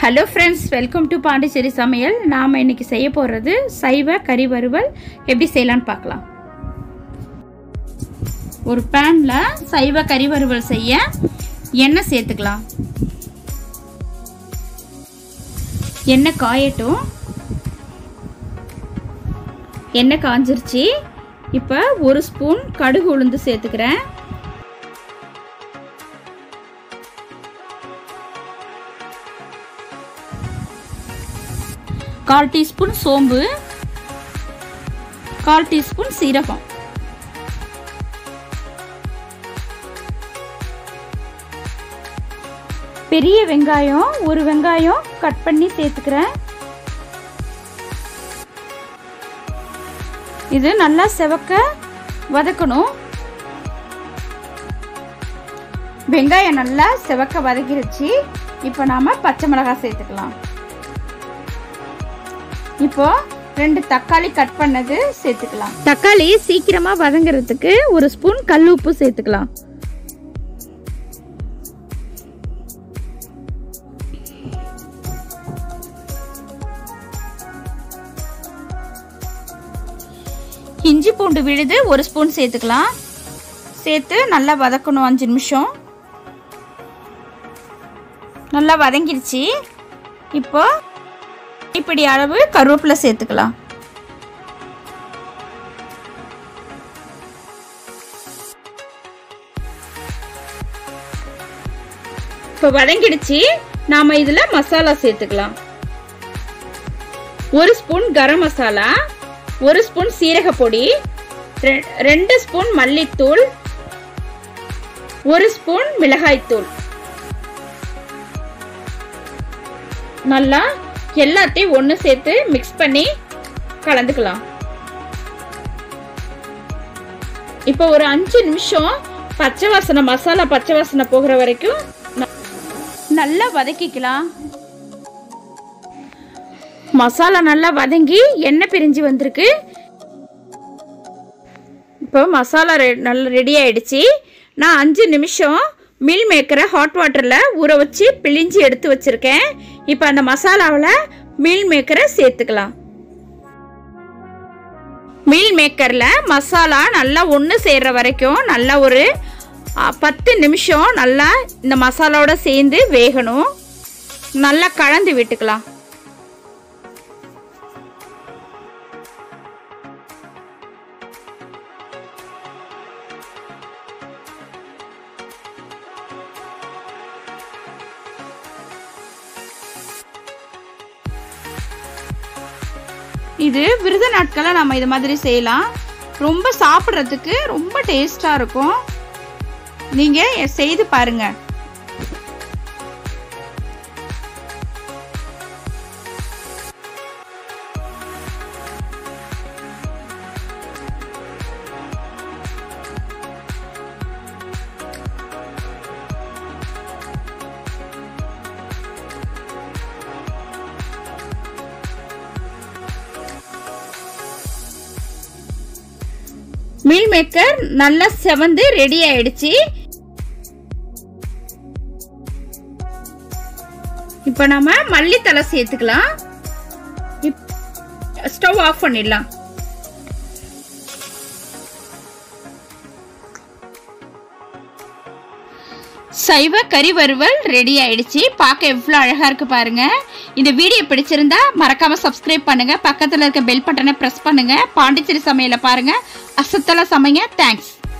hello friends welcome to Pondicherry சமையல் நாம் இன்னைக்கு செய்ய போகிறது சைவ கறி வறுவல் எப்படி செய்யலான்னு பார்க்கலாம் ஒரு பேனில் சைவ கறி வறுவல் செய்ய எண்ணெய் சேர்த்துக்கலாம் எண்ணெய் காயட்டும் எண்ணெய் காஞ்சிருச்சு இப்போ ஒரு ஸ்பூன் கடுகு உளுந்து சேர்த்துக்கிறேன் கால் டீஸ்பூன் சோம்பு கால் டீஸ்பூன் சீரகம் பெரிய வெங்காயம் ஒரு வெங்காயம் கட் பண்ணி சேர்த்துக்கிறேன் இது நல்லா செவக்க வதக்கணும் வெங்காயம் நல்லா செவக்க வதக்கிருச்சு இப்போ நாம பச்சை மிளகாய் சேர்த்துக்கலாம் இப்போ ரெண்டு தக்காளி கட் பண்ணது சேர்த்துக்கலாம் தக்காளி சீக்கிரமா வதங்குறதுக்கு ஒரு ஸ்பூன் கல் உப்பு சேர்த்துக்கலாம் இஞ்சி பூண்டு விழுது ஒரு ஸ்பூன் சேர்த்துக்கலாம் சேர்த்து நல்லா வதக்கணும் அஞ்சு நிமிஷம் நல்லா வதங்கிடுச்சு இப்போ இப்படி அளவு கருவேப்பிலை சேர்த்துக்கலாம் இப்போ வதங்கிடுச்சு நாம இதுல மசாலா சேர்த்துக்கலாம் ஒரு ஸ்பூன் கரம் மசாலா ஒரு ஸ்பூன் சீரக பொடி ரெண்டு ஸ்பூன் மல்லித்தூள் ஒரு ஸ்பூன் மிளகாய்த்தூள் நல்லா எல்லாத்தையும் ஒன்று சேர்த்து மிக்ஸ் பண்ணி கலந்துக்கலாம் இப்போ ஒரு அஞ்சு நிமிஷம் பச்சை வாசனை மசாலா பச்சை வாசனை போகிற வரைக்கும் நல்லா வதக்கிக்கலாம் மசாலா நல்லா வதங்கி எண்ணெய் பிரிஞ்சு வந்திருக்கு இப்போ மசாலா ரெ நல்லா ரெடி ஆயிடுச்சு நான் அஞ்சு நிமிஷம் மில் மேக்கரை ஹாட் வாட்டரில் ஊற வச்சு பிழிஞ்சு எடுத்து வச்சுருக்கேன் இப்போ அந்த மசாலாவில் மீல் மேக்கரை சேர்த்துக்கலாம் மீல் மேக்கரில் மசாலா நல்லா ஒன்று சேர்ற வரைக்கும் நல்லா ஒரு பத்து நிமிஷம் நல்லா இந்த மசாலாவோட சேர்ந்து வேகணும் நல்லா கலந்து விட்டுக்கலாம் இது விருத நாட்களில் நம்ம இது மாதிரி செய்யலாம் ரொம்ப சாப்பிட்றதுக்கு ரொம்ப டேஸ்டாக இருக்கும் நீங்கள் செய்து பாருங்க மீல் மேக்கர் நல்லா செவந்து ரெடி ஆயிடுச்சு இப்போ நம்ம மல்லித்தலை சேர்த்துக்கலாம் ஸ்டவ் ஆஃப் பண்ணிடலாம் சைவ கறி வறுவல் ரெடி ஆயிடுச்சு பார்க்க எவ்வளோ அழகா இருக்கு பாருங்க இந்த வீடியோ பிடிச்சிருந்தா மறக்காம சப்ஸ்கிரைப் பண்ணுங்க பக்கத்தில் இருக்க பெல் பட்டனை ப்ரெஸ் பண்ணுங்க பாண்டிச்சேரி சமையலை பாருங்க அசத்தல சமைங்க தேங்க்ஸ்